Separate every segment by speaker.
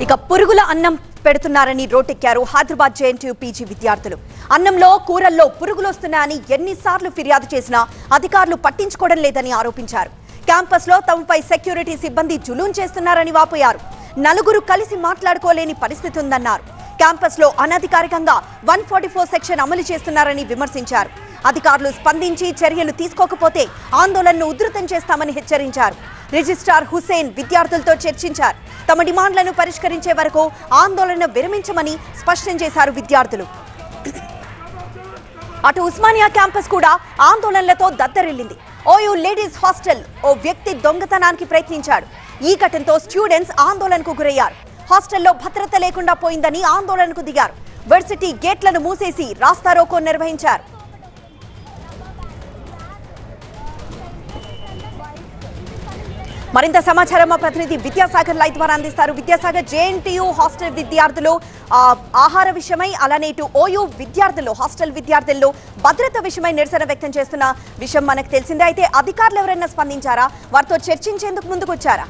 Speaker 1: ఇక పురుగుల అన్నం పెడుతున్నారని రోడ్డెక్కారు హైదరాబాద్ జేఎన్టీయూ పీజీ విద్యార్థులు అన్నంలో కూరల్లో పురుగులు వస్తున్నాయని ఎన్నిసార్లు ఫిర్యాదు చేసినా అధికారులు పట్టించుకోవడం లేదని ఆరోపించారు క్యాంపస్ లో తమపై సెక్యూరిటీ సిబ్బంది జులూం చేస్తున్నారని వాపోయారు నలుగురు కలిసి మాట్లాడుకోలేని పరిస్థితి ఉందన్నారు క్యాంపస్ లో అనధికారికంగా వన్ ఫార్టీ ఫోర్ సెక్షన్ అమలు చేస్తున్నారని విమర్శించారు అధికారులు స్పందించి చర్యలు తీసుకోకపోతే ఆందోళనను ఉధృతం చేస్తామని హెచ్చరించారు రిజిస్ట్రార్ హుసేన్ విద్యార్థులతో చర్చించారు తమ డిమాండ్లను పరిష్కరించే వరకు ఆందోళన విరమించమని స్పష్టం చేశారు విద్యార్థులు అటు ఉస్మానియా క్యాంపస్ కూడా ఆందోళనలతో దద్దరిల్లింది ఓయూ లేడీస్ హాస్టల్ ఓ వ్యక్తి దొంగతనానికి ప్రయత్నించాడు ఈ ఘటనతో స్టూడెంట్స్ ఆందోళనకు గురయ్యారు హాస్టల్లో భద్రత లేకుండా పోయిందని ఆందోళనకు దిగారు వర్సిటీ గేట్లను మూసేసి రాస్తారోకో నిర్వహించారు మరింత సమాచారం మా ప్రతినిధి విద్యాసాగర్ లైవ్ ద్వారా అందిస్తారు విద్యాసాగర్ జేఎన్టీయూ హాస్టల్ విద్యార్థులు ఆ, ఆహార విషయమై అలానే ఇటు ఓయూ విద్యార్థులు హాస్టల్ విద్యార్థుల్లో భద్రత విషయమై నిరసన వ్యక్తం చేస్తున్న విషయం మనకు తెలిసిందే అయితే అధికారులు ఎవరైనా స్పందించారా వారితో చర్చించేందుకు ముందుకొచ్చారా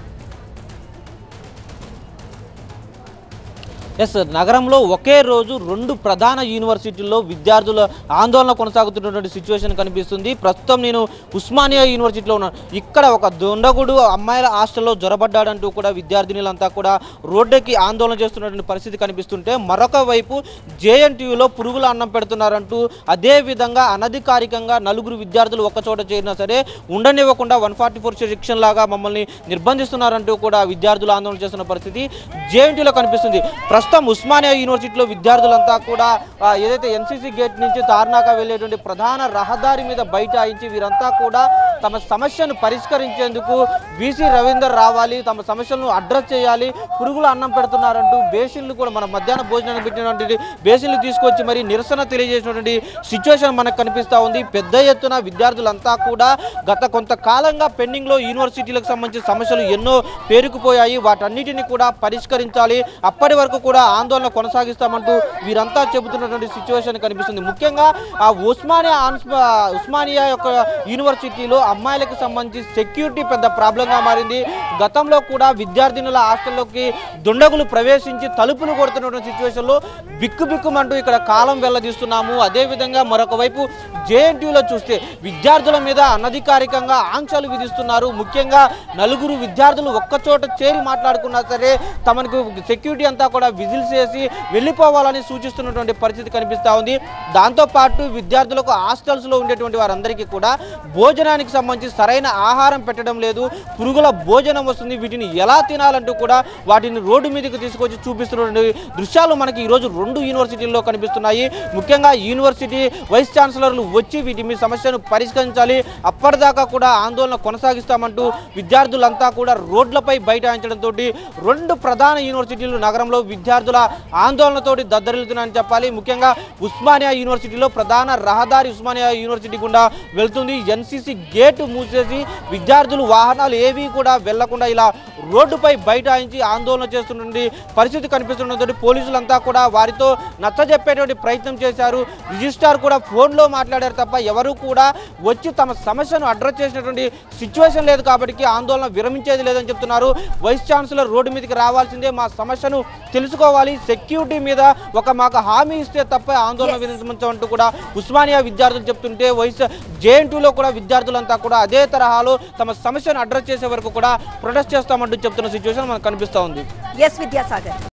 Speaker 2: ఎస్ నగరంలో ఒకే రోజు రెండు ప్రధాన యూనివర్సిటీల్లో విద్యార్థుల ఆందోళన కొనసాగుతున్నటువంటి సిచ్యువేషన్ కనిపిస్తుంది ప్రస్తుతం నేను ఉస్మానియా యూనివర్సిటీలో ఉన్నాను ఇక్కడ ఒక దొండగుడు అమ్మాయిల హాస్టల్లో జ్వరబడ్డాడంటూ కూడా విద్యార్థినులంతా కూడా రోడ్డుకి ఆందోళన చేస్తున్నటువంటి పరిస్థితి కనిపిస్తుంటే మరొక వైపు జేఎన్టీయూలో పురుగుల అన్నం పెడుతున్నారంటూ అదే విధంగా అనధికారికంగా నలుగురు విద్యార్థులు ఒక్కచోట చేరినా సరే ఉండనివ్వకుండా వన్ ఫార్టీ ఫోర్ సెక్షన్ లాగా మమ్మల్ని నిర్బంధిస్తున్నారంటూ కూడా విద్యార్థులు ఆందోళన చేస్తున్న పరిస్థితి జేఎన్టీలో కనిపిస్తుంది ప్రస్తుతం ఉస్మానియా యూనివర్సిటీలో విద్యార్థులంతా కూడా ఆ, ఏదైతే ఎన్సీసీ గేట్ నుంచి తార్నాక వెళ్ళేటువంటి ప్రధాన రహదారి మీద బైఠాయించి వీరంతా కూడా తమ సమస్యను పరిష్కరించేందుకు బీసీ రవీందర్ రావాలి తమ సమస్యలను అడ్రస్ చేయాలి పురుగులు అన్నం పెడుతున్నారంటూ బేసిన్లు కూడా మన మధ్యాహ్న భోజనానికి పెట్టినటువంటి బేసిన్లు తీసుకొచ్చి మరి నిరసన తెలియజేసినటువంటి సిచ్యువేషన్ మనకు కనిపిస్తూ ఉంది పెద్ద ఎత్తున విద్యార్థులంతా కూడా గత కొంతకాలంగా పెండింగ్లో యూనివర్సిటీలకు సంబంధించిన సమస్యలు ఎన్నో పేరుకుపోయాయి వాటన్నిటిని కూడా పరిష్కరించాలి అప్పటి వరకు కూడా ఆందోళన కొనసాగిస్తామంటూ వీరంతా చెబుతున్నటువంటి సిచ్యువేషన్ కనిపిస్తుంది ముఖ్యంగా ఆ ఉస్మానియా ఆన్స్- ఉస్మానియా యొక్క యూనివర్సిటీలో అమ్మాయిలకు సంబంధించి సెక్యూరిటీ పెద్ద ప్రాబ్లంగా మారింది గతంలో కూడా విద్యార్థినుల హాస్టల్లోకి దుండగులు ప్రవేశించి తలుపులు కొడుతున్నటువంటి సిచ్యువేషన్లో బిక్కు బిక్కుమంటూ ఇక్కడ కాలం వెల్లదీస్తున్నాము అదేవిధంగా మరొక వైపు జేఎన్టీయూలో చూస్తే విద్యార్థుల మీద అనధికారికంగా ఆంక్షలు విధిస్తున్నారు ముఖ్యంగా నలుగురు విద్యార్థులు ఒక్కచోట చేరి మాట్లాడుకున్నా సరే తమకు సెక్యూరిటీ అంతా కూడా విజిల్స్ చేసి వెళ్ళిపోవాలని సూచిస్తున్నటువంటి పరిస్థితి కనిపిస్తూ ఉంది దాంతోపాటు విద్యార్థులకు హాస్టల్స్లో ఉండేటువంటి వారందరికీ కూడా భోజనానికి సంబంధించి సరైన ఆహారం పెట్టడం లేదు పురుగుల భోజనం వస్తుంది వీటిని ఎలా తినాలంటూ కూడా వాటిని రోడ్డు మీదకి తీసుకొచ్చి చూపిస్తున్నటువంటి దృశ్యాలు మనకి ఈరోజు రెండు యూనివర్సిటీల్లో కనిపిస్తున్నాయి ముఖ్యంగా యూనివర్సిటీ వైస్ ఛాన్సలర్లు వచ్చి వీటి మీ సమస్యను పరిష్కరించాలి అప్పటిదాకా కూడా ఆందోళన కొనసాగిస్తామంటూ విద్యార్థులంతా కూడా రోడ్లపై బైఠాయించడంతో రెండు ప్రధాన యూనివర్సిటీలు నగరంలో విద్యార్థుల ఆందోళనతోటి దద్దరిల్లుతున్నాయని చెప్పాలి ముఖ్యంగా ఉస్మానియా యూనివర్సిటీలో ప్రధాన రహదారి ఉస్మానియా యూనివర్సిటీ గుండా వెళ్తుంది ఎన్సీసీ గేటు మూసేసి విద్యార్థులు వాహనాలు ఏవి కూడా వెళ్లకుండా ఇలా రోడ్డుపై బైఠాయించి ఆందోళన చేస్తున్నటువంటి పరిస్థితి కనిపిస్తున్నటువంటి పోలీసులంతా కూడా వారితో నచ్చజెప్పేటువంటి ప్రయత్నం చేశారు రిజిస్ట్రార్ కూడా ఫోన్లో మాట్లాడారు తప్ప ఎవరు కూడా వచ్చి తమ సమస్యను అడ్రస్ చేసినటువంటి సిచ్యువేషన్ లేదు కాబట్టి ఆందోళన విరమించేది లేదని చెప్తున్నారు వైస్ ఛాన్సలర్ రోడ్డు మీదకి రావాల్సిందే మా సమస్యను తెలుసుకోవాలి సెక్యూరిటీ మీద ఒక మాకు హామీ ఇస్తే తప్ప ఆందోళన విరమించమంటూ కూడా ఉస్మానియా విద్యార్థులు చెప్తుంటే వైస్ జేఎన్టీలో కూడా విద్యార్థులంతా కూడా అదే తరహాలో తమ సమస్యను అడ్రస్ చేసే వరకు కూడా ప్రొటెస్ట్ చేస్తామంటూ చెప్తున్న సిచ్యువేషన్ మనకు కనిపిస్తూ ఉంది
Speaker 1: ఎస్ విద్యాసాగర్